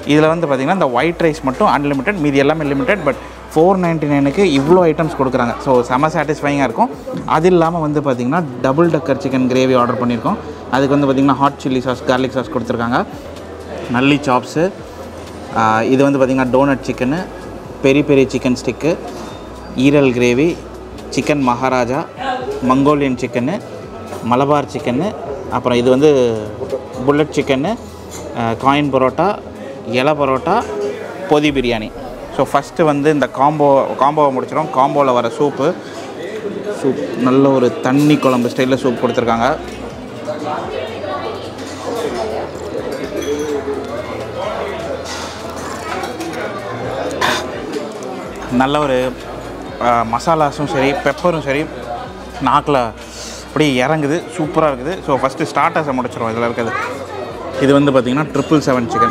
இதில் வந்து பார்த்திங்கன்னா இந்த ஒயிட் ரைஸ் மட்டும் அன்லிமிட்டெட் மீதி எல்லாமே லிமிட்டெட் பட் ஃபோர் நைன்ட்டி நைனுக்கு இவ்வளோ ஐட்டம்ஸ் கொடுக்குறாங்க ஸோ செம சாட்டிஸ்ஃபைங்காக இருக்கும் அது இல்லாமல் வந்து பார்த்திங்கன்னா double decker chicken gravy order பண்ணியிருக்கோம் அதுக்கு வந்து பார்த்திங்கன்னா hot chilli sauce garlic sauce கொடுத்துருக்காங்க நல்லி சாப்ஸு இது வந்து பார்த்திங்கன்னா donut chicken peri peri chicken stick ஈரல் gravy chicken Maharaja Mongolian chicken Malabar chicken அப்புறம் இது வந்து புல்லட் சிக்கனு காயின் பரோட்டா இலை பரோட்டா பொதி பிரியாணி ஸோ ஃபஸ்ட்டு வந்து இந்த காம்போ காம்போவை முடிச்சிடும் காம்போவில் வர சூப்பு சூப் நல்ல ஒரு தண்ணி குழம்பு ஸ்டைலில் சூப் கொடுத்துருக்காங்க நல்ல ஒரு அஹ், மசாலாஸும் சரி பெப்பரும் சரி நாக்கில் அப்படியே இறங்குது சூப்பராக இருக்குது ஸோ ஃபஸ்ட்டு ஸ்டார்டர்ஸை முடிச்சிடும் இதில் இருக்குது இது வந்து பார்த்திங்கன்னா ட்ரிபிள் செவன் சிக்கன்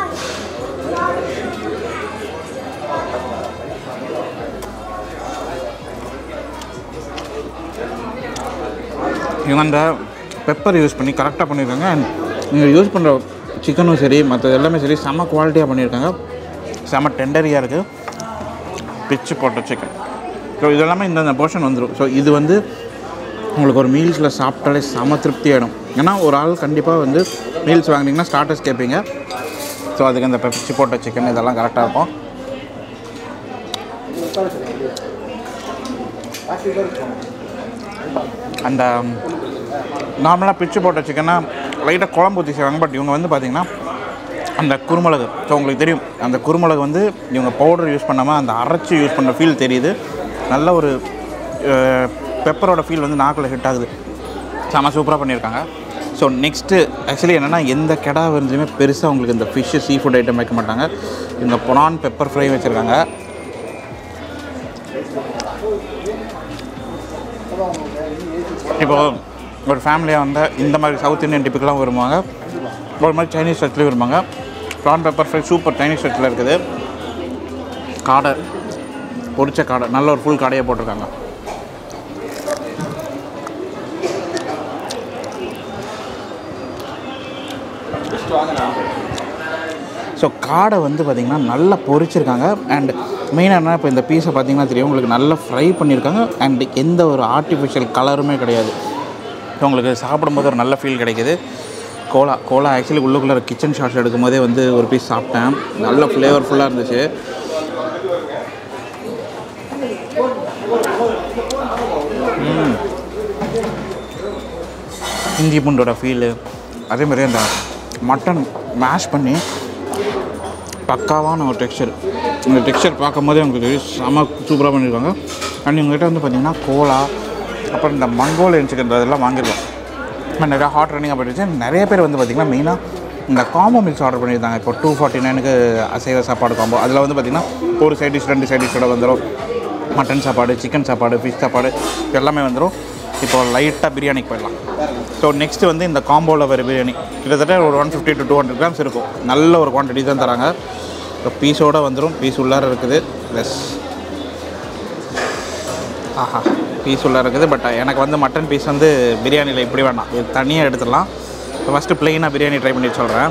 இவங்க அந்த பெப்பர் யூஸ் பண்ணி கரெக்டாக பண்ணியிருக்காங்க அண்ட் நீங்கள் யூஸ் பண்ணுற சிக்கனும் சரி மற்றது எல்லாமே சரி செம்ம குவாலிட்டியாக பண்ணியிருக்காங்க செம்ம டெண்டரியாக இருக்குது பிச்சு போட்ட சிக்கன் ஸோ இதெல்லாமே இந்தந்த போர்ஷன் வந்துடும் ஸோ இது வந்து உங்களுக்கு ஒரு மீல்ஸில் சாப்பிட்டாலே செம திருப்தி ஆகிடும் ஏன்னா ஒரு ஆள் கண்டிப்பாக வந்து மீல்ஸ் வாங்குனீங்கன்னா ஸ்டார்டர்ஸ் கேட்பீங்க ஸோ அதுக்கு இந்த பிச்சு போட்ட சிக்கன் இதெல்லாம் கரெக்டாக இருக்கும் அந்த நார்மலாக பிச்சு போட்ட சிக்கனா லைட்டாக குழம்பு ஊற்றி செய்வாங்க பட் இவங்க வந்து பார்த்திங்கன்னா அந்த குருமிளகு ஸோ உங்களுக்கு தெரியும் அந்த குருமிளகு வந்து இவங்க பவுடர் யூஸ் பண்ணாமல் அந்த அரைச்சி யூஸ் பண்ணுற ஃபீல் தெரியுது நல்ல ஒரு பெப்பரோட ஃபீல் வந்து நாக்கில் ஹிட் ஆகுது செம சூப்பராக பண்ணியிருக்காங்க ஸோ நெக்ஸ்ட்டு ஆக்சுவலி என்னென்னா எந்த கெடா விருந்துலையுமே பெருசாக உங்களுக்கு இந்த ஃபிஷ்ஷு சீ ஃபுட் ஐட்டம் வைக்க மாட்டாங்க இந்த பொனான் பெப்பர் ஃப்ரை வச்சுருக்காங்க இப்போ ஒரு ஃபேமிலியாக வந்தால் இந்த மாதிரி சவுத் இந்தியன் டிப்பிக்கெலாம் வருவாங்க ஒரு மாதிரி சைனீஸ் டச்லேயும் வருவாங்க prawn pepper fry super Chinese டச்சில் இருக்குது காடை பொரிச்ச காடை நல்ல ஒரு ஃபுல் காடையை போட்டிருக்காங்க ஸோ காடை வந்து பார்த்திங்கன்னா நல்லா பொரிச்சிருக்காங்க அண்ட் மெயினாக என்ன இப்போ இந்த பீஸை பார்த்தீங்கன்னா தெரியும் உங்களுக்கு நல்லா ஃப்ரை பண்ணியிருக்காங்க அண்ட் எந்த ஒரு ஆர்டிஃபிஷியல் கலருமே கிடையாது ஸோ உங்களுக்கு சாப்பிடும்போது ஒரு நல்ல ஃபீல் கிடைக்குது கோலா கோலா ஆக்சுவலி உள்ளுக்குள்ளே கிச்சன் ஷாட்ஸ் எடுக்கும் போதே வந்து ஒரு பீஸ் சாப்பிட்டேன் நல்ல ஃப்ளேவர்ஃபுல்லாக இருந்துச்சு ம். இஞ்சி பூண்டோட ஃபீலு அதே மாதிரி அந்த மட்டன் மேஷ் பண்ணி பக்காவான ஒரு டெக்ஸ்சர் இந்த டெக்ஸ்சர் பார்க்கும்போதே உங்களுக்கு செம சூப்பராக பண்ணியிருக்காங்க அண்ட் இவங்ககிட்ட வந்து பார்த்திங்கன்னா கோலா அப்புறம் இந்த மங்கோலியன் சிக்கன் இதெல்லாம் வாங்கியிருக்கோம் அப்புறம் நிறையா ஹாட் ரன்னிங்காக போயிடுச்சு நிறைய பேர் வந்து பார்த்திங்கன்னா மெயினாக இந்த காம்போ மில்ஸ் ஆர்டர் பண்ணியிருந்தாங்க இப்போ டூ ஃபார்ட்டி நைனுக்கு அசைவ சாப்பாடு காம்போ அதில் வந்து பார்த்திங்கன்னா ஒரு சைட் டிஷ் ரெண்டு சைட் டிஷ்ஷோட வந்துடும் மட்டன் சாப்பாடு சிக்கன் சாப்பாடு ஃபிஷ் சாப்பாடு எல்லாமே வந்துடும் இப்போ லைட்டாக பிரியாணிக்கு போயிடலாம் ஸோ நெக்ஸ்ட்டு வந்து இந்த காம்போவில் வர பிரியாணி கிட்டத்தட்ட ஒரு one fifty to two hundred grams இருக்கும் நல்ல ஒரு குவான்டிட்டி தான் தராங்க ஸோ பீஸோடு வந்துடும் பீஸ் உள்ளார இருக்குது ப்ளஸ் ஆஹா பீஸ் உள்ள இருக்குது பட் எனக்கு வந்து மட்டன் பீஸ் வந்து பிரியாணியில் இப்படி வேணாம் இது தனியாக எடுத்துடலாம் இப்போ ஃபஸ்ட்டு ப்ளெயினாக பிரியாணி ட்ரை பண்ணி சொல்கிறேன்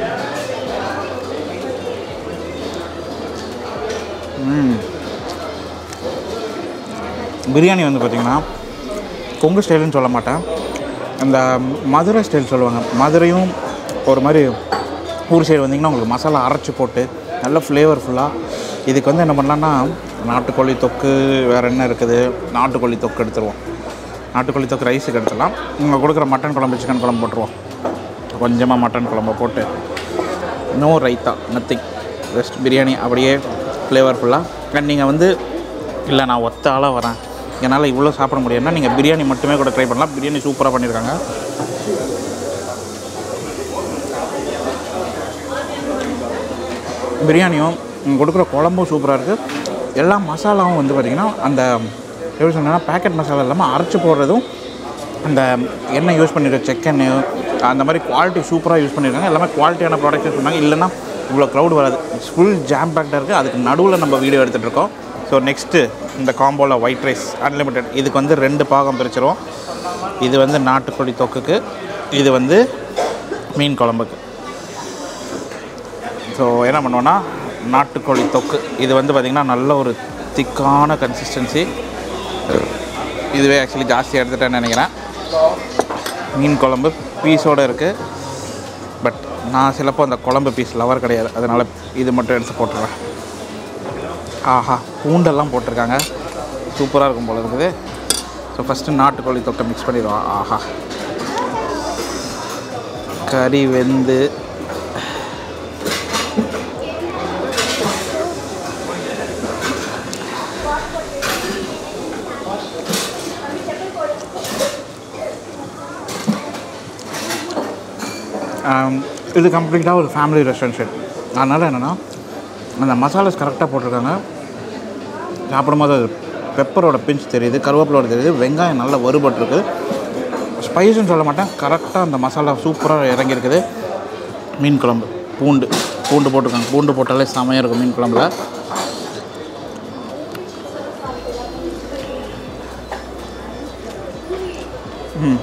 ம் பிரியாணி வந்து பார்த்திங்கன்னா கொங்கு ஸ்டைலுன்னு சொல்ல மாட்டேன் அந்த மதுரை ஸ்டைல் சொல்லுவாங்க மதுரையும் ஒரு மாதிரி ஊர் சைடு வந்தீங்கன்னா உங்களுக்கு மசாலா அரைச்சி போட்டு நல்ல ஃப்ளேவர்ஃபுல்லாக இதுக்கு வந்து என்ன பண்ணலான்னா நாட்டுக்கோழி தொக்கு வேறு என்ன இருக்குது நாட்டுக்கோழி தொக்கு எடுத்துருவோம் நாட்டுக்கோழி தொக்கு ரைஸுக்கு எடுத்துடலாம் இங்கே கொடுக்குற மட்டன் குழம்பு சிக்கன் குழம்பு போட்டுருவோம் கொஞ்சமாக மட்டன் குழம்பு போட்டு no raita nothing just biryani அப்படியே ஃப்ளேவர்ஃபுல்லாக அண்ட் நீங்கள் வந்து இல்லை நான் ஒத்த ஆளாக வரேன் என்னால் இவ்வளோ சாப்பிட முடியும்னா நீங்கள் பிரியாணி மட்டுமே கூட ட்ரை பண்ணலாம் பிரியாணி சூப்பராக பண்ணியிருக்காங்க பிரியாணியும் இங்கே கொடுக்குற குழம்பும் சூப்பராக இருக்குது எல்லா மசாலாவும் வந்து பார்த்திங்கன்னா அந்த எப்படி சொன்னா பேக்கெட் மசாலா இல்லாமல் அரைச்சி போடுறதும் அந்த எண்ணெய் யூஸ் பண்ணியிருக்க செக்கெண்ணெய் அந்த மாதிரி குவாலிட்டி சூப்பராக யூஸ் பண்ணியிருக்காங்க எல்லாமே குவாலிட்டியான ப்ராடக்ட் யூஸ் பண்ணாங்க இல்லைன்னா இவ்வளோ க்ரௌட் வராது ஃபுல் ஜாம் பேக்டாக இருக்குது அதுக்கு நடுவில் நம்ம வீடியோ எடுத்துகிட்டு இருக்கோம் ஸோ நெக்ஸ்ட்டு இந்த காம்போவில் ஒயிட் ரைஸ் அன்லிமிட்டெட் இதுக்கு வந்து ரெண்டு பாகம் பிரிச்சிருவோம் இது வந்து நாட்டுக்கோழி தொக்குக்கு இது வந்து மீன் குழம்புக்கு ஸோ என்ன பண்ணுவோன்னா நாட்டுக்கோழி தொக்கு இது வந்து பார்த்திங்கன்னா நல்ல ஒரு திக்கான கன்சிஸ்டன்சி இதுவே ஆக்சுவலி ஜாஸ்தி எடுத்துட்டேன்னு நினைக்கிறேன் மீன் குழம்பு பீஸோடு இருக்குது பட் நான் சிலப்போ அந்த குழம்பு பீஸ் லவர் கிடையாது அதனால் இது மட்டும் எடுத்து போட்டுருவேன் ஆஹா பூண்டெல்லாம் போட்டிருக்காங்க சூப்பராக இருக்கும் போல இருக்குது ஸோ ஃபஸ்ட்டு நாட்டுக்கோழி தொக்கை மிக்ஸ் பண்ணிடுவோம் ஆஹா கறி வெந்து ஆம், இது கம்ப்ளீட்டாக ஒரு ஃபேமிலி ரெஸ்டாரண்ட் செட் அதனால் என்னென்னா அந்த மசாலாஸ் கரெக்டாக போட்டிருக்காங்க சாப்பிடும்போது அது பெப்பரோட பிஞ்ச் தெரியுது கருவேப்பிலோட தெரியுது வெங்காயம் நல்லா வறுபட்டிருக்கு ஸ்பைஸ்ன்னு சொல்ல மாட்டேன் கரெக்டாக அந்த மசாலா சூப்பராக இறங்கியிருக்குது மீன் குழம்பு பூண்டு பூண்டு போட்டிருக்காங்க பூண்டு போட்டாலே செமையாக இருக்கும் மீன் குழம்புல ம்.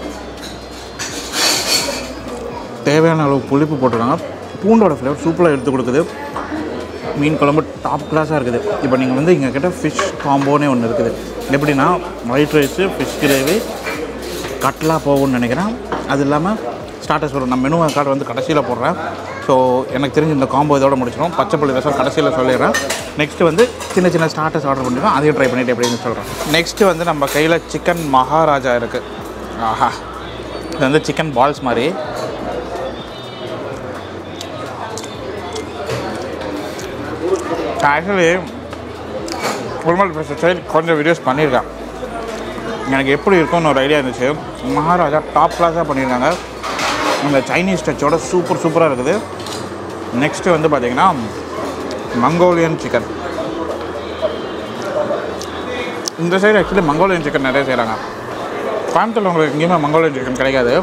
தேவையான அளவு புளிப்பு போட்டிருக்காங்க பூண்டோட ஃப்ளேவர் சூப்பராக எடுத்து கொடுக்குது மீன் குழம்பு டாப் கிளாஸாக இருக்குது இப்போ நீங்கள் வந்து இங்கே கிட்ட ஃபிஷ் காம்போனே ஒன்று இருக்குது எப்படின்னா ஒயிட் ரைஸு ஃபிஷ் கிரேவி கட்லா போகும்னு நினைக்கிறேன் அது இல்லாமல் ஸ்டார்டர்ஸ் வரும் நான் மெனு கார்டு வந்து கடைசியில் போடுறேன் ஸோ எனக்கு தெரிஞ்சு இந்த காம்போ இதோட முடிச்சிடும் பச்சைப்பள்ளி ரசம் கடைசியில் சொல்லிடுறேன் நெக்ஸ்ட்டு வந்து சின்ன சின்ன ஸ்டார்டர்ஸ் ஆர்டர் பண்ணிருக்கோம் அதையும் ட்ரை பண்ணிட்டு எப்படின்னு சொல்கிறேன் நெக்ஸ்ட்டு வந்து நம்ம கையில் சிக்கன் மகாராஜா இருக்குது ஆஹா இது வந்து சிக்கன் பால்ஸ் மாதிரி ஆக்சுவலி குருமல் பேச சைடு கொஞ்சம் வீடியோஸ் பண்ணியிருக்கேன் எனக்கு எப்படி இருக்கும்னு ஒரு ஐடியா இருந்துச்சு மகாராஜா டாப் கிளாஸாக பண்ணியிருக்காங்க அந்த சைனீஸ் டச்சோட சூப்பர் சூப்பராக இருக்குது நெக்ஸ்ட்டு வந்து பார்த்தீங்கன்னா மங்கோலியன் சிக்கன் இந்த சைடு ஆக்சுவலி மங்கோலியன் சிக்கன் நிறைய செய்கிறாங்க கோயம்புத்தூர் உங்களுக்கு எங்கேயுமே மங்கோலியன் சிக்கன் கிடைக்காது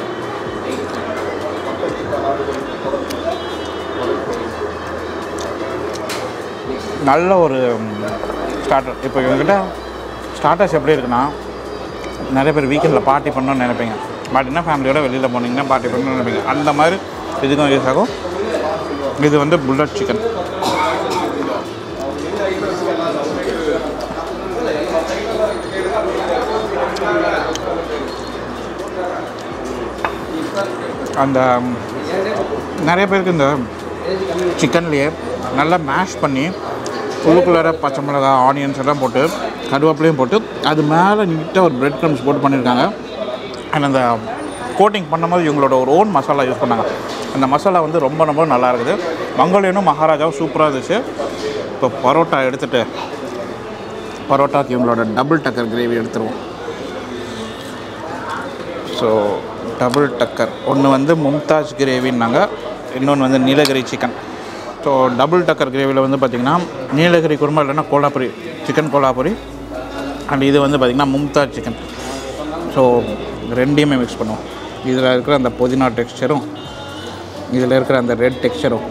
நல்ல ஒரு ஸ்டார்டர் இப்போ இவங்ககிட்ட ஸ்டார்டர்ஸ் எப்படி இருக்குன்னா நிறைய பேர் வீக்கெண்டில் பார்ட்டி பண்ணணும்னு நினைப்பீங்க பார்ட்டினா ஃபேமிலியோட வெளியில் போனீங்கன்னா பார்ட்டி பண்ணணும்னு நினைப்பீங்க அந்த மாதிரி இதுக்கும் யூஸ் ஆகும் இது வந்து புல்லட் சிக்கன் அந்த ம், நிறைய பேருக்கு இந்த சிக்கன்லேயே நல்லா மேஷ் பண்ணி உள்ளுக்குள்ளார பச்சை மிளகாய் ஆனியன்ஸ் எல்லாம் போட்டு கருவேப்பிலையும் போட்டு அது மேலே நீட்டாக ஒரு பிரெட் க்ரம்ஸ் போட்டு பண்ணியிருக்காங்க அண்ட் அந்த கோட்டிங் பண்ணும்போது இவங்களோட ஒரு ஓன் மசாலா யூஸ் பண்ணாங்க அந்த மசாலா வந்து ரொம்ப ரொம்ப நல்லா இருக்குது மங்கோலியனும் மகாராஜாவும் சூப்பராக இருந்துச்சு இப்போ பரோட்டா எடுத்துகிட்டு பரோட்டாக்கு இவங்களோட டபுள் டக்கர் கிரேவி எடுத்துருவோம் ஸோ டபுள் டக்கர் ஒன்று வந்து மும்தாஜ் கிரேவின்னாங்க இன்னொன்று வந்து Nilgiri chicken so double decker கிரேவியில் வந்து பார்த்திங்கன்னா நீலகிரி குருமா இல்லைன்னா கோலாபுரி சிக்கன் கோலாபுரி அண்ட் இது வந்து பார்த்திங்கன்னா மும்தாஜ் சிக்கன் ஸோ ரெண்டையுமே மிக்ஸ் பண்ணுவோம் இதில் இருக்கிற அந்த புதினா டெக்ஸ்சரும் இதில் இருக்கிற அந்த ரெட் டெக்ஸ்சரும்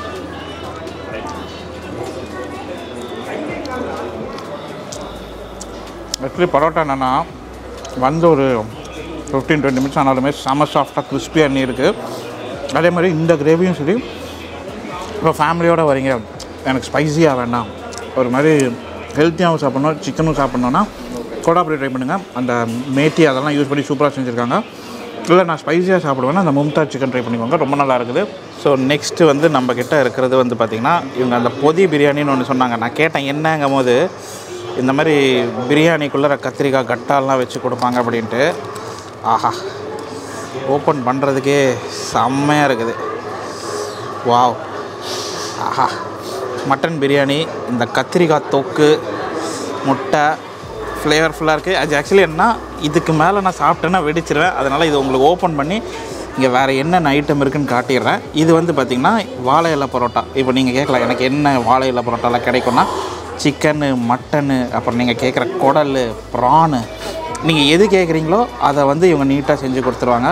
ஆக்சுவலி பரோட்டா என்னென்னா வந்து ஒரு ஃபிஃப்டீன் டுவெண்ட்டி மினிட்ஸ் ஆனாலுமே செம சாஃப்டாக கிறிஸ்பியாக எண்ணி இருக்குது அதே மாதிரி இந்த கிரேவியும் சரி இப்போ ஃபேமிலியோடு வரீங்க எனக்கு ஸ்பைஸியாக வேண்டாம் ஒரு மாதிரி ஹெல்த்தியாகவும் சாப்பிட்ணும் சிக்கனும் சாப்பிட்ணுன்னா கோடாபுரி ட்ரை பண்ணுங்கள் அந்த மேத்தி அதெல்லாம் யூஸ் பண்ணி சூப்பராக செஞ்சுருக்காங்க இல்லை நான் ஸ்பைஸியாக சாப்பிடுவேன்னா அந்த மும்தாஜ் சிக்கன் ட்ரை பண்ணிக்கோங்க ரொம்ப நல்லா இருக்குது ஸோ நெக்ஸ்ட்டு வந்து நம்ம கிட்ட இருக்கிறது வந்து பார்த்திங்கன்னா இவங்க அந்த பொதி பிரியாணின்னு ஒன்று சொன்னாங்க நான் கேட்டேன் என்னங்கும் போது இந்த மாதிரி பிரியாணிக்குள்ளே கத்திரிக்காய் கட்டாலாம் வச்சு கொடுப்பாங்க அப்படின்ட்டு ஆஹா ஓப்பன் பண்ணுறதுக்கே செம்மையாக இருக்குது வாவ் ஆஹா மட்டன் பிரியாணி இந்த கத்திரிக்காய் தொக்கு முட்டை ஃப்ளேவர்ஃபுல்லாக இருக்குது அது ஆக்சுவலி என்ன இதுக்கு மேலே நான் சாப்பிட்டேன்னா வெடிச்சிருவேன் அதனால் இது உங்களுக்கு ஓப்பன் பண்ணி இங்கே வேறு என்னென்ன ஐட்டம் இருக்குன்னு காட்டிடுறேன் இது வந்து பார்த்திங்கன்னா வாழை இலை பரோட்டா இப்போ நீங்கள் கேட்கலாம் எனக்கு என்ன வாழை இலை பரோட்டாலாம் கிடைக்கும்னா சிக்கனு மட்டனு அப்புறம் நீங்கள் கேட்குற குடல் ப்ரானு நீங்கள் எது கேட்குறீங்களோ அதை வந்து இவங்க நீட்டாக செஞ்சு கொடுத்துருவாங்க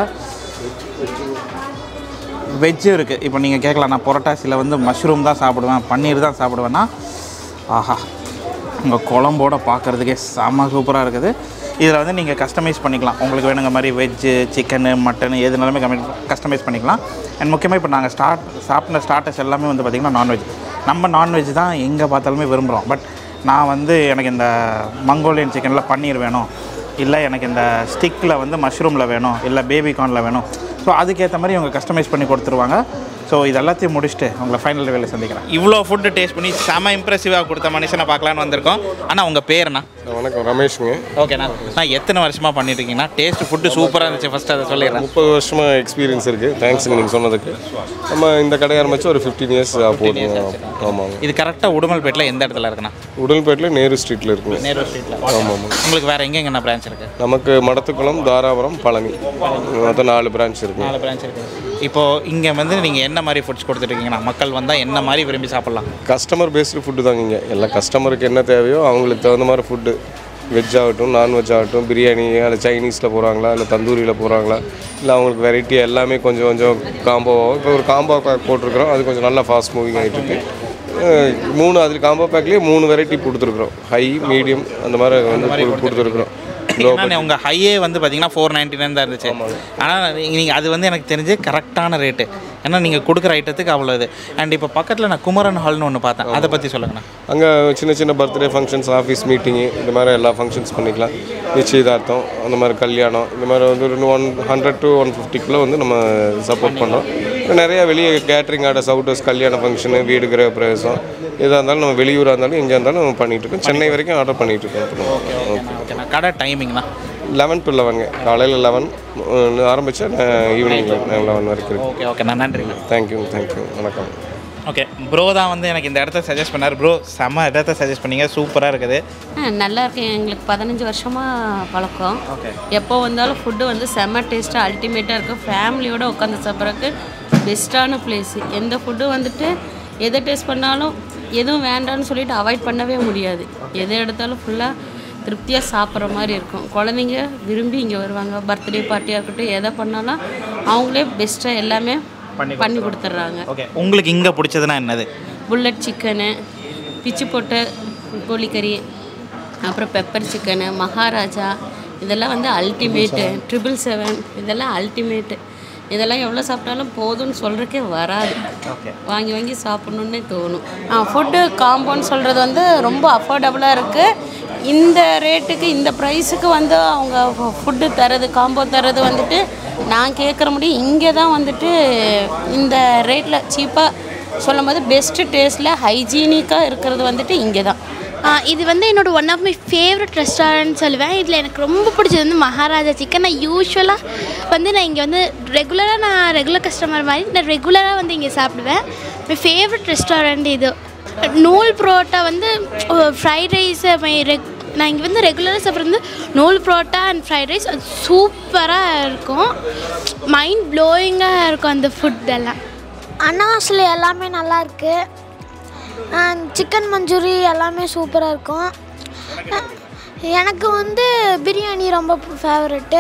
வெஜ்ஜும் இருக்குது இப்போ நீங்கள் கேட்கலாம் நான் புரட்டாசியில் வந்து மஷ்ரூம் தான் சாப்பிடுவேன் பன்னீர் தான் சாப்பிடுவேன்னா ஆஹா உங்கள் குழம்போட பார்க்குறதுக்கே செம்ம சூப்பராக இருக்குது இதில் வந்து நீங்கள் கஸ்டமைஸ் பண்ணிக்கலாம் உங்களுக்கு வேணுங்க மாதிரி வெஜ்ஜு சிக்கனு மட்டனு எதுனாலுமே கம்மி கஸ்டமைஸ் பண்ணிக்கலாம் அண்ட் முக்கியமாக இப்போ நாங்கள் ஸ்டார்ட் சாப்பிட்ற ஸ்டார்டர்ஸ் எல்லாமே வந்து பார்த்திங்கன்னா நான்வெஜ் நம்ம நான்வெஜ் தான் எங்கே பார்த்தாலுமே விரும்புகிறோம் பட் நான் வந்து எனக்கு இந்த மங்கோலியன் சிக்கனில் பன்னீர் வேணும் இல்லை எனக்கு இந்த ஸ்டிக்கில் வந்து மஷ்ரூமில் வேணும் இல்லை பேபி கார்னில் வேணும் ஸோ அதுக்கேற்ற மாதிரி இவங்க கஸ்டமைஸ் பண்ணி கொடுத்துருவாங்க ஸோ இது எல்லாத்தையும் முடிச்சுட்டு உங்களை ஃபைனல் வேலை சந்திக்கிறேன் இவ்வளோ ஃபுட்டு டேஸ்ட் பண்ணி செம இம்ப்ரெசிவாக கொடுத்த மனுஷனை பார்க்கலான்னு வந்திருக்கோம் ஆனால் உங்கள் பேருண்ணா வணக்கம் ரமேஷ்ங்க ஓகேண்ணா நான் எத்தனை வருஷமாக பண்ணிட்டு இருக்கீங்கன்னா டேஸ்ட் ஃபுட்டு சூப்பராக இருந்துச்சு ஃபஸ்ட்டு அதை சொல்லிடுறேன் முப்பது வருஷமாக எக்ஸ்பீரியன்ஸ் இருக்குது தேங்க்ஸுங்க நீங்கள் சொன்னதுக்கு நம்ம இந்த கடை ஆரம்பிச்சு ஒரு ஃபிஃப்டீன் இயர்ஸ் போதுங்க ஆமாங்க இது கரெக்டாக உடுமல்பேட்டில் எந்த இடத்துல இருக்குண்ணா உடல்பேட்டில் நேரு ஸ்ட்ரீட்டில் இருக்குங்க நேரு ஸ்ட்ரீட்டில் ஆமாம் உங்களுக்கு வேறு எங்கெங்கண்ணா பிரான்ச் இருக்குது நமக்கு மடத்துக்குளம் தாராபுரம் பழனி மொத்தம் நாலு பிரான்ச் இருக்குங்க நாலு பிரான்ச் இருக்குது இப்போது இங்கே வந்து நீங்கள் என்ன மாதிரி ஃபுட்ஸ் கொடுத்துட்ருக்கீங்கண்ணா மக்கள் வந்தால் என்ன மாதிரி விரும்பி சாப்பிட்லாம் கஸ்டமர் பேஸ்டு ஃபுட்டு தாங்க இங்கே எல்லாம் கஸ்டமருக்கு என்ன தேவையோ அவங்களுக்கு தகுந்த மாதிரி ஃபுட்டு வெஜ் ஆகட்டும் நான்வெஜ் ஆகட்டும் பிரியாணி இல்லை சைனீஸில் போகிறாங்களா இல்லை தந்தூரியில் போகிறாங்களா இல்லை அவங்களுக்கு வெரைட்டி எல்லாமே கொஞ்சம் கொஞ்சம் காம்போவாக இப்போ ஒரு காம்போ பேக் போட்டிருக்கிறோம் அது கொஞ்சம் நல்லா ஃபாஸ்ட் மூவிங் ஆகிட்டு இருக்கு அஹ் மூணு அதில் காம்போ பேக்லேயே மூணு வெரைட்டி கொடுத்துருக்குறோம் ஹை மீடியம் அந்த மாதிரி வந்து கொடு- கொடுத்துருக்குறோம் ஏன்னா உங்கள் ஹையே வந்து பார்த்தீங்கன்னா ஃபோர் நைன்டி நைன் தான் இருந்துச்சு ஆனால் நீங்கள் அது வந்து எனக்கு தெரிஞ்சு கரெக்டான ரேட்டு ஏன்னா நீங்கள் கொடுக்குற ஐட்டத்துக்கு அவ்வளோ இது அண்ட் இப்போ பக்கத்தில் நான் குமரன் ஹால்னு ஒன்று பார்த்தேன் அதை பற்றி சொல்லுங்கண்ணா அங்கே சின்ன சின்ன பர்த்டே ஃபங்க்ஷன்ஸ் ஆஃபீஸ் மீட்டிங்கு இந்த மாதிரி எல்லா ஃபங்க்ஷன்ஸ் பண்ணிக்கலாம் நிச்சயதார்த்தம் அந்த மாதிரி கல்யாணம் இந்த மாதிரி வந்து ஒரு ஒன் ஹண்ட்ரட் டு ஒன் ஃபிஃப்டிக்குள்ளே வந்து நம்ம சப்போர்ட் பண்ணுறோம் நிறையா வெளியே கேட்ரிங் ஆர்டர்ஸ் அவுட்டர்ஸ் கல்யாண ஃபங்க்ஷனு வீடு கிரக பிரவேசம் எதாக இருந்தாலும் நம்ம வெளியூராக இருந்தாலும் எங்கே இருந்தாலும் நம்ம பண்ணிகிட்டு இருக்கோம் சென்னை வரைக்கும் ஆர்டர் பண்ணிகிட்டு இருக்கோம் ஓகே ஓகேண்ணா கடை டைமிங்ண்ணா லெவன் டு லெவனுங்க காலையில் லெவன் ஆரம்பித்தா ஈவினிங் லெவன் வரைக்கும் இருக்கு ஓகே ஓகேண்ணா நன்றிண்ணா தேங்க்யூ தேங்க்யூ வணக்கம் ஓகே ப்ரோ தான் வந்து எனக்கு இந்த இடத்த சஜஸ்ட் பண்ணார் ப்ரோ செம்ம இடத்த சஜஸ்ட் பண்ணீங்க சூப்பராக இருக்குது ஆ, நல்லா இருக்கு எங்களுக்கு பதினஞ்சு வருஷமாக பழக்கம் ஓகே எப்போ வந்தாலும் ஃபுட்டு வந்து செம்ம டேஸ்ட்டாக அல்டிமேட்டாக இருக்கும் ஃபேமிலியோட உட்காந்து சாப்பிட்றதுக்கு பெஸ்ட்டான பிளேஸு எந்த ஃபுட்டும் வந்துட்டு எதை டேஸ்ட் பண்ணாலும் எதுவும் வேண்டாம்னு சொல்லிட்டு அவாய்ட் பண்ணவே முடியாது எதை எடுத்தாலும் ஃபுல்லாக திருப்தியாக சாப்பிட்ற மாதிரி இருக்கும் குழந்தைங்க விரும்பி இங்கே வருவாங்க பர்த்டே பார்ட்டியாக இருக்கட்டும் எதை பண்ணாலும் அவங்களே பெஸ்ட்டாக எல்லாமே பண்ணி கொடுத்துட்றாங்க ஓகே உங்களுக்கு இங்கே பிடிச்சதுன்னா என்னது புல்லட் சிக்கனு பிச்சு போட்ட கோழிக்கறி அப்புறம் பெப்பர் சிக்கனு மகாராஜா இதெல்லாம் வந்து அல்டிமேட்டு ட்ரிபிள் செவன் இதெல்லாம் அல்டிமேட்டு இதெல்லாம் எவ்வளோ சாப்பிட்டாலும் போதும்னு சொல்கிறக்கே வராது ஓகே வாங்கி வாங்கி சாப்பிட்ணுன்னே தோணும் ஆ ஃபுட்டு காம்போன்னு சொல்கிறது வந்து ரொம்ப அஃபோர்டபுளாக இருக்குது இந்த ரேட்டுக்கு இந்த ப்ரைஸுக்கு வந்து அவங்க ஃபுட்டு தரது காம்போ தரது வந்துட்டு நான் கேட்குற முடியும் இங்கே தான் வந்துட்டு இந்த ரேட்டில் சீப்பாக சொல்லும் போது பெஸ்ட்டு டேஸ்ட்டில் ஹைஜீனிக்காக இருக்கிறது வந்துட்டு இங்கே தான் ஆ, இது வந்து என்னோட one of my favourite restaurant சொல்லுவேன் இதில் எனக்கு ரொம்ப பிடிச்சது வந்து மகாராஜா சிக்கன் நான் யூஸ்வலாக வந்து நான் இங்கே வந்து ரெகுலராக நான் ரெகுலர் கஸ்டமர் மாதிரி நான் ரெகுலராக வந்து இங்கே சாப்பிடுவேன் மை ஃபேவரட் ரெஸ்டாரண்ட் இது நூல் புரோட்டா வந்து ஃப்ரைட் ரைஸ் மை ரெக் நான் இங்கே வந்து ரெகுலராக சாப்பிட்றது வந்து நூல் புரோட்டா அண்ட் ஃப்ரைட் ரைஸ் அது சூப்பராக இருக்கும் மைண்ட் ப்ளோயிங்காக இருக்கும் அந்த ஃபுட் எல்லாம் அன்னவாசில் எல்லாமே நல்லா இருக்கு சிக்கன் மஞ்சூரி எல்லாமே சூப்பராக இருக்கும் அஹ் எனக்கு வந்து பிரியாணி ரொம்ப ஃபேவரெட்டு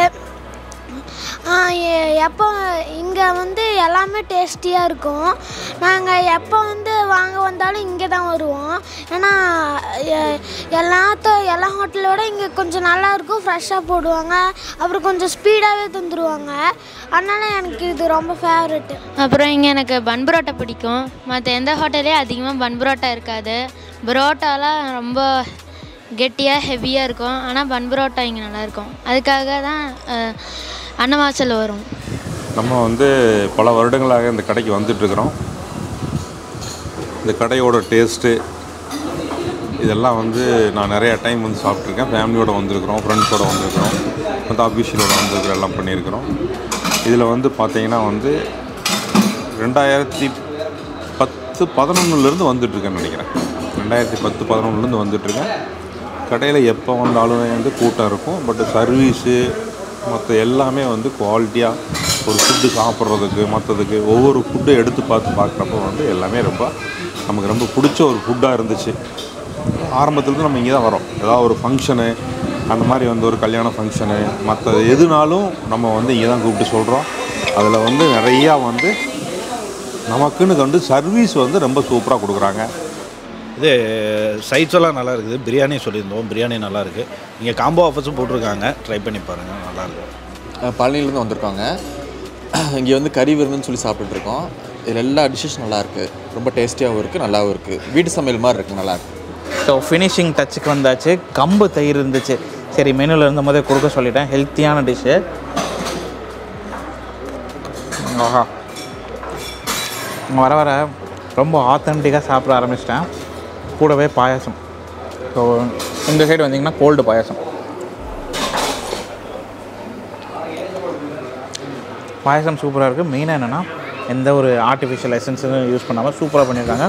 எப்போ இங்கே வந்து எல்லாமே டேஸ்டியாக இருக்கும் நாங்கள் எப்போ வந்து வாங்க வந்தாலும் இங்கே தான் வருவோம் ஏன்னா எ- எல்லாத்த எல்லா ஹோட்டலோட இங்கே கொஞ்சம் நல்லா இருக்கும் ஃப்ரெஷ்ஷாக போடுவாங்க அப்புறம் கொஞ்சம் ஸ்பீடாகவே தந்துடுவாங்க அதனால் எனக்கு இது ரொம்ப ஃபேவரெட்டு அப்புறம் இங்கே எனக்கு பன் பரோட்டா பிடிக்கும் மற்ற எந்த ஹோட்டல்லையும் அதிகமாக பன் பரோட்டா இருக்காது பரோட்டாலாம் ரொம்ப கெட்டியாக ஹெவியாக இருக்கும் ஆனால் பன் பரோட்டா இங்கே நல்லாயிருக்கும் அதுக்காக தான் அஹ், அன்னவாசல் வரும் நம்ம வந்து பல வருடங்களாக இந்த கடைக்கு வந்துட்டுருக்குறோம் இந்த கடையோட டேஸ்ட்டு இதெல்லாம் வந்து நான் நிறைய டைம் வந்து சாப்பிட்ருக்கேன் ஃபேமிலியோட வந்திருக்கிறோம் ஃப்ரெண்ட்ஸோட வந்திருக்கிறோம் மற்ற அஃபிஷியலோட வந்திருக்கிறோம் எல்லாம் பண்ணியிருக்கிறோம் இதில் வந்து பார்த்தீங்கன்னா வந்து ரெண்டாயிரத்தி பத்து பதினொன்றுலேருந்து வந்துட்டுருக்கேன்னு நினைக்கிறேன் ரெண்டாயிரத்தி பத்து பதினொன்றுலேருந்து வந்துட்டுருக்கேன் கடையில் எப்போ வந்தாலும் வந்து கூட்டம் இருக்கும் பட் சர்வீஸு மற்ற எல்லாமே வந்து குவாலிட்டியாக ஒரு ஃபுட்டு சாப்பிட்றதுக்கு மற்றதுக்கு ஒவ்வொரு ஃபுட்டை எடுத்து பார்த்து பார்க்குறப்போ வந்து எல்லாமே ரொம்ப நமக்கு ரொம்ப பிடிச்ச ஒரு ஃபுட்டாக இருந்துச்சு ஆரம்பத்துலேருந்து நம்ம இங்கே தான் வரோம் ஏதாவது ஒரு ஃபங்க்ஷனு அந்த மாதிரி வந்து ஒரு கல்யாண ஃபங்க்ஷனு மற்ற எதுனாலும் நம்ம வந்து இங்கே தான் கூப்பிட்டு சொல்கிறோம் அதில் வந்து நிறையா வந்து நமக்குன்னு வந்து சர்வீஸ் வந்து ரொம்ப சூப்பராக கொடுக்குறாங்க இது சைட்ஸ் எல்லாம் நல்லா இருக்குது பிரியாணி சொல்லியிருந்தோம் பிரியாணி நல்லா இருக்குது இங்கே காம்போ ஆஃபர்ஸும் போட்டிருக்காங்க ட்ரை பண்ணி பாருங்கள் நல்லா இருக்கு அஹ் பழனியிலேருந்து வந்திருக்காங்க இங்கே வந்து கறி விருந்துன்னு சொல்லி சாப்பிட்டுருக்கோம் இதில் எல்லா டிஷ்ஷஸ் நல்லா இருக்கு ரொம்ப டேஸ்டியாகவும் இருக்குது நல்லாவும் இருக்குது வீட்டு சமையல் மாதிரி இருக்குது நல்லா இருக்கு ஸோ ஃபினிஷிங் டச்சுக்கு வந்தாச்சு கம்பு தயிர் இருந்துச்சு சரி மெனுவில் இருந்த போதே கொடுக்க சொல்லிட்டேன் ஹெல்த்தியான டிஷ்ஷு ஆஹா வர வர ரொம்ப ஆத்தென்டிக்காக சாப்பிட ஆரம்பிச்சிட்டேன் கூடவே பாயாசம் ஸோ இந்த சைடு வந்தீங்கன்னா கோல்டு பாயாசம் பாயாசம் சூப்பராக இருக்குது மெயினாக என்னென்னா எந்த ஒரு ஆர்டிஃபிஷியல் எசன்ஸும் யூஸ் பண்ணாமல் சூப்பராக பண்ணியிருக்காங்க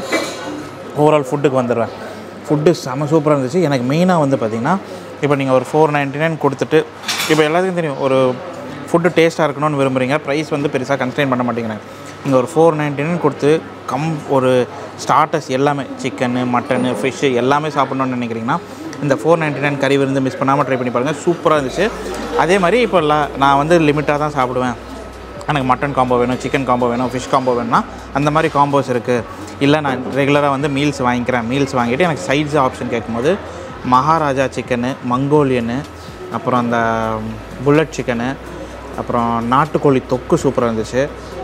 ஓவரால் ஃபுட்டுக்கு வந்துடுவேன் ஃபுட்டு செம சூப்பராக இருந்துச்சு எனக்கு மெயினாக வந்து பார்த்திங்கன்னா இப்போ நீங்கள் ஒரு ஃபோர் நைன்ட்டி நைன் கொடுத்துட்டு இப்போ எல்லாத்துக்கும் தெரியும் ஒரு ஃபுட்டு டேஸ்ட்டாக இருக்கணும்னு விரும்புகிறீங்க ப்ரைஸ் வந்து பெருசாக கன்ஸ்டைன் பண்ண மாட்டேங்கிறாங்க நீங்கள் ஒரு ஃபோர் நைன்ட்டி நைன் கொடுத்து கம் ஒரு ஸ்டார்டர்ஸ் எல்லாமே சிக்கனு மட்டனு ஃபிஷ்ஷு எல்லாமே சாப்பிட்ணுன்னு நினைக்கிறீங்கன்னா இந்த ஃபோர் நைன்ட்டி நைன் கறி விருந்து மிஸ் பண்ணாமல் ட்ரை பண்ணி பாருங்கள் சூப்பராக இருந்துச்சு அதே மாதிரி இப்போ ல- நான் வந்து லிமிட்டாக தான் சாப்பிடுவேன் எனக்கு மட்டன் காம்போ வேணும் சிக்கன் காம்போ வேணும் ஃபிஷ் காம்போ வேணும்னா அந்த மாதிரி காம்போஸ் இருக்குது இல்லை நான் ரெகுலராக வந்து மீல்ஸ் வாங்கிக்கிறேன் மீல்ஸ் வாங்கிட்டு எனக்கு சைட்ஸ் ஆப்ஷன் கேட்கும்போது மகாராஜா சிக்கனு மங்கோலியனு அப்புறம் அந்த புல்லட் சிக்கனு அப்புறம் நாட்டுக்கோழி தொக்கு சூப்பராக இருந்துச்சு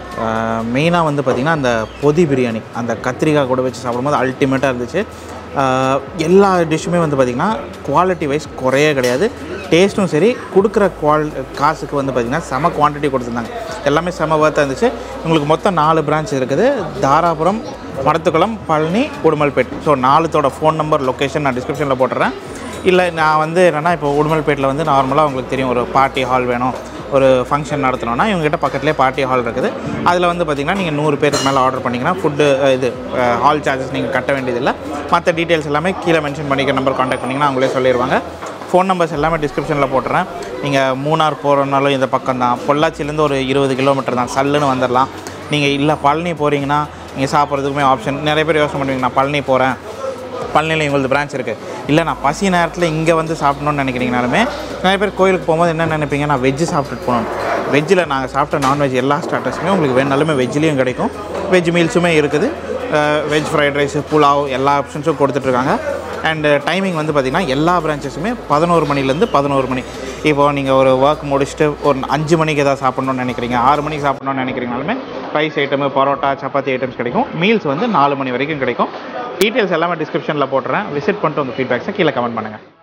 மெயினாக வந்து பார்த்திங்கன்னா அந்த பொதி பிரியாணி அந்த கத்திரிக்காய் கூட வச்சு சாப்பிடும்போது அல்டிமேட்டாக இருந்துச்சு ஆஹ் எல்லா டிஷ்ஷுமே வந்து பார்த்திங்கன்னா குவாலிட்டி வைஸ் குறையே கிடையாது டேஸ்ட்டும் சரி கொடுக்குற குவால் காசுக்கு வந்து பார்த்திங்கன்னா செம குவான்டிட்டி கொடுத்துருந்தாங்க எல்லாமே செம ஒர்த்தாக இருந்துச்சு உங்களுக்கு மொத்தம் நாலு பிரான்ச் இருக்குது தாராபுரம் மடத்துக்குளம் பழனி உடுமல்பேட் ஸோ நாலுத்தோட ஃபோன் நம்பர் லொக்கேஷன் நான் டிஸ்கிரிப்ஷனில் போட்டுறேன் இல்லை நான் வந்து என்னென்னா இப்போ உடுமல்பேட்டில் வந்து நார்மலாக உங்களுக்கு தெரியும் ஒரு பார்ட்டி ஹால் வேணும் ஒரு ஃபங்க்ஷன் நடத்தணும்னா இவங்ககிட்ட பக்கத்துலேயே பார்ட்டி ஹால் இருக்குது அதில் வந்து பார்த்திங்கன்னா நீங்கள் நூறு பேருக்கு மேலே ஆர்டர் பண்ணிங்கன்னா ஃபுட்டு இது ஹால் சார்ஜஸ் நீங்கள் கட்ட வேண்டியதில்லை மற்ற டீட்டெயில்ஸ் எல்லாமே கீழே மென்ஷன் பண்ணிக்கிற நம்பர் காண்டாக்ட் பண்ணிங்கன்னா அவங்களே சொல்லிடுவாங்க ஃபோன் நம்பர்ஸ் எல்லாமே டிஸ்கிரிப்ஷனில் போட்டுறேன் நீங்கள் மூணார் போகிறனாலும் இந்த பக்கம் தான் பொள்ளாச்சிலேருந்து ஒரு இருபது கிலோமீட்டர் தான் சல்லுன்னு வந்துடலாம் நீங்கள் இல்லை பழனி போகிறீங்கன்னா நீங்கள் சாப்பிட்றதுக்குமே ஆப்ஷன் நிறைய பேர் யோசனை பண்ணுவீங்க நான் பழனி போகிறேன் பழனியில் எங்களுக்கு பிரான்ச் இருக்குது இல்லை நான் பசி நேரத்தில் இங்கே வந்து சாப்பிடணும்னு நினைக்கிறீங்கனாலுமே நிறைய பேர் கோயிலுக்கு போகும்போது என்ன நினைப்பீங்க நான் வெஜ்ஜு சாப்பிட்டுட்டு போகணும் வெஜ்ஜில் நாங்கள் சாப்பிட்ட நான்வெஜ் எல்லா ஸ்டார்டர்ஸுமே உங்களுக்கு வேணாலுமே வெஜ்லேயும் கிடைக்கும் வெஜ் மீல்ஸுமே இருக்குது வெஜ் ஃப்ரைட் ரைஸு புலாவ் எல்லா ஆப்ஷன்ஸும் கொடுத்துட்ருக்காங்க அண்டு டைமிங் வந்து பார்த்திங்கன்னா எல்லா பிரான்ச்சஸுமே பதினோரு மணிலேருந்து பதினோரு மணி இப்போ நீங்கள் ஒரு ஒர்க் முடிச்சுட்டு ஒரு அஞ்சு மணிக்கு எதாவது சாப்பிட்ணுன்னு நினைக்கிறீங்க ஆறு மணிக்கு சாப்பிட்ணுன்னு நினைக்கிறீங்கனாலுமே rice item parotta chapati items கிடைக்கும் மீல்ஸ் வந்து நாலு மணி வரைக்கும் கிடைக்கும் டீட்டெயில்ஸ் எல்லாமே டிஸ்கிரிப்ஷனில் போட்டுறேன் விசிட் பண்ணிட்டு உங்கள் ஃபீட்பேக்ஸை கீழே கமெண்ட் பண்ணுங்கள்